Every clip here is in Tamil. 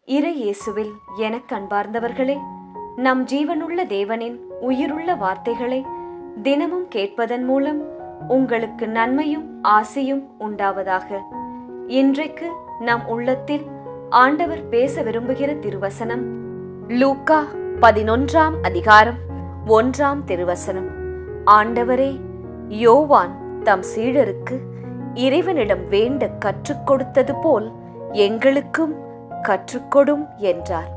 இறை இயேசுவில் எனக் அன்பார்ந்தவர்களே நம் ஜீவனுள்ள தேவனின் உயிருள்ள வார்த்தைகளை தினமும் கேட்பதன் மூலம் உங்களுக்கு நன்மையும் ஆசையும் உண்டாவதாக இன்றைக்கு நம் உள்ளத்தில் ஆண்டவர் பேச விரும்புகிற திருவசனம் லூக்கா பதினொன்றாம் அதிகாரம் ஒன்றாம் திருவசனம் ஆண்டவரே யோவான் தம் சீடருக்கு இறைவனிடம் வேண்ட கற்றுக் கொடுத்தது போல் எங்களுக்கும் கற்றுக்கொடும் என்றார்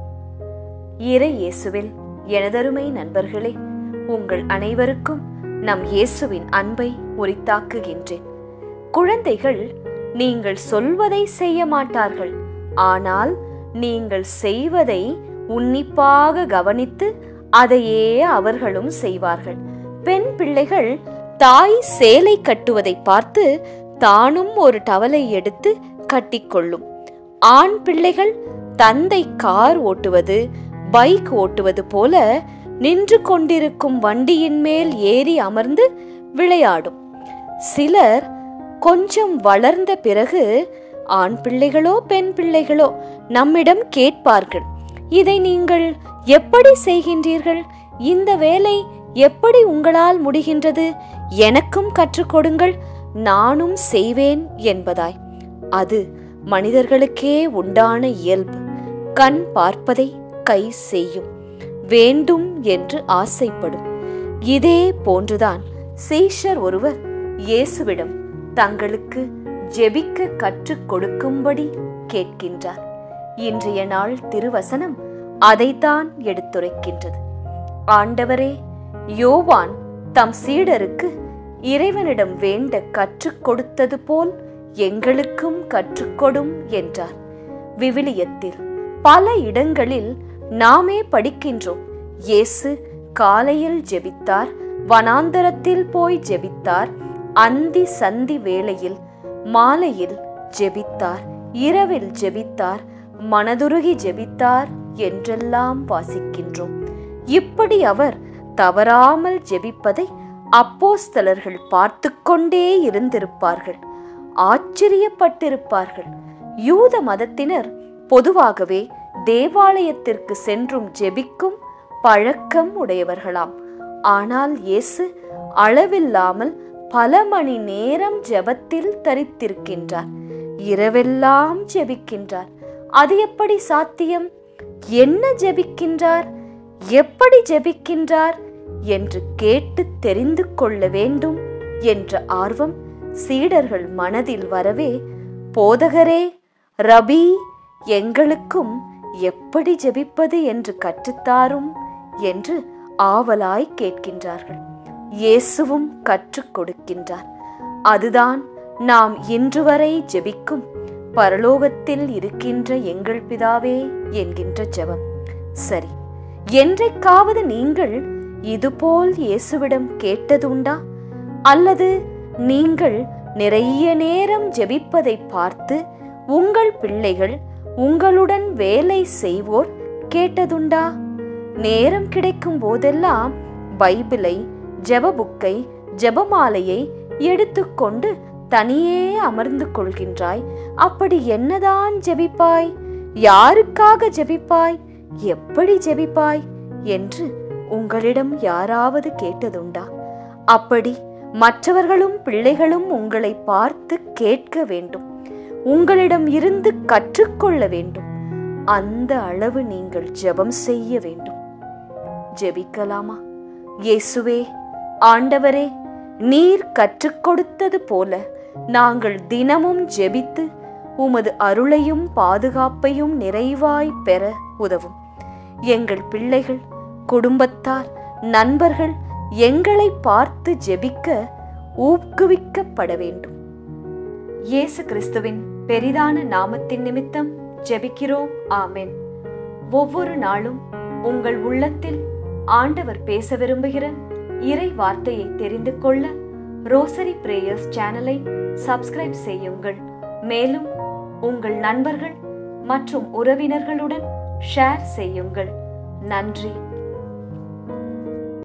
இறை இயேசுவில் எனதருமை நண்பர்களே உங்கள் அனைவருக்கும் நம் இயேசுவின் அன்பை உரித்தாக்குகின்றேன் குழந்தைகள் நீங்கள் சொல்வதை செய்ய மாட்டார்கள் ஆனால் நீங்கள் செய்வதை உன்னிப்பாக கவனித்து அதையே அவர்களும் செய்வார்கள் பெண் பிள்ளைகள் தாய் சேலை கட்டுவதை பார்த்து தானும் ஒரு டவலை எடுத்து கட்டிக்கொள்ளும் ஆண் பிள்ளைகள் தந்தை கார் ஓட்டுவது பைக் ஓட்டுவது போல நின்று கொண்டிருக்கும் வண்டியின் மேல் ஏறி அமர்ந்து விளையாடும் சிலர் கொஞ்சம் வளர்ந்த பிறகு ஆண் பிள்ளைகளோ பெண் பிள்ளைகளோ நம்மிடம் கேட்பார்கள் இதை நீங்கள் எப்படி செய்கின்றீர்கள் இந்த வேலை எப்படி உங்களால் முடிகின்றது எனக்கும் கற்றுக் கொடுங்கள் நானும் செய்வேன் என்பதாய் அது மனிதர்களுக்கே உண்டான இயல்பு கண் பார்ப்பதை கை செய்யும் வேண்டும் என்று ஆசைப்படும் இதே போன்றுதான் சீஷர் ஒருவர் இயேசுவிடம் தங்களுக்கு ஜெபிக்க கற்றுக் கொடுக்கும்படி கேட்கின்றார் இன்றைய நாள் திருவசனம் அதைத்தான் எடுத்துரைக்கின்றது ஆண்டவரே யோவான் தம் சீடருக்கு இறைவனிடம் வேண்ட கற்றுக் கொடுத்தது போல் எங்களுக்கும் கற்றுக்கொடும் என்றார் விவிலியத்தில் பல இடங்களில் நாமே படிக்கின்றோம் இயேசு காலையில் ஜெபித்தார் வனாந்தரத்தில் போய் ஜெபித்தார் அந்தி சந்தி வேளையில் மாலையில் ஜெபித்தார் இரவில் ஜெபித்தார் மனதுருகி ஜெபித்தார் என்றெல்லாம் வாசிக்கின்றோம் இப்படி அவர் தவறாமல் ஜெபிப்பதை அப்போஸ்தலர்கள் பார்த்து கொண்டே இருந்திருப்பார்கள் ஆச்சரியப்பட்டிருப்பார்கள் யூத மதத்தினர் பொதுவாகவே தேவாலயத்திற்கு சென்றும் ஜெபிக்கும் பழக்கம் உடையவர்களாம் ஆனால் இயேசு அளவில்லாமல் பல மணி நேரம் ஜெபத்தில் தரித்திருக்கின்றார் இரவெல்லாம் ஜெபிக்கின்றார் அது எப்படி சாத்தியம் என்ன ஜெபிக்கின்றார் எப்படி ஜெபிக்கின்றார் என்று கேட்டு தெரிந்து கொள்ள வேண்டும் என்ற ஆர்வம் சீடர்கள் மனதில் வரவே போதகரே ரபி எங்களுக்கும் எப்படி ஜெபிப்பது என்று கற்றுத்தாரும் என்று ஆவலாய் கேட்கின்றார்கள் இயேசுவும் கற்றுக் கொடுக்கின்றார் அதுதான் நாம் இன்று வரை ஜெபிக்கும் பரலோகத்தில் இருக்கின்ற எங்கள் பிதாவே என்கின்ற ஜெபம் சரி என்றைக்காவது நீங்கள் இதுபோல் இயேசுவிடம் கேட்டதுண்டா அல்லது நீங்கள் நிறைய நேரம் ஜெபிப்பதை பார்த்து உங்கள் பிள்ளைகள் உங்களுடன் வேலை செய்வோர் கேட்டதுண்டா நேரம் கிடைக்கும் போதெல்லாம் பைபிளை ஜெப புக்கை ஜெபமாலையை எடுத்துக்கொண்டு தனியே அமர்ந்து கொள்கின்றாய் அப்படி என்னதான் ஜெபிப்பாய் யாருக்காக ஜெபிப்பாய் எப்படி ஜெபிப்பாய் என்று உங்களிடம் யாராவது கேட்டதுண்டா அப்படி மற்றவர்களும் பிள்ளைகளும் உங்களை பார்த்து கேட்க வேண்டும் உங்களிடம் இருந்து கற்றுக்கொள்ள வேண்டும் அந்த அளவு நீங்கள் ஜெபம் செய்ய வேண்டும் ஜெபிக்கலாமா இயேசுவே ஆண்டவரே நீர் கற்றுக் கொடுத்தது போல நாங்கள் தினமும் ஜெபித்து உமது அருளையும் பாதுகாப்பையும் நிறைவாய் பெற உதவும் எங்கள் பிள்ளைகள் குடும்பத்தார் நண்பர்கள் எங்களை பார்த்து ஜெபிக்க ஊக்குவிக்கப்பட வேண்டும் இயேசு கிறிஸ்துவின் பெரிதான நாமத்தின் நிமித்தம் ஜெபிக்கிறோம் ஆமென் ஒவ்வொரு நாளும் உங்கள் உள்ளத்தில் ஆண்டவர் பேச விரும்புகிற இறை வார்த்தையை தெரிந்து கொள்ள ரோசரி பிரேயர்ஸ் சேனலை சப்ஸ்கிரைப் செய்யுங்கள் மேலும் உங்கள் நண்பர்கள் மற்றும் உறவினர்களுடன் ஷேர் செய்யுங்கள் நன்றி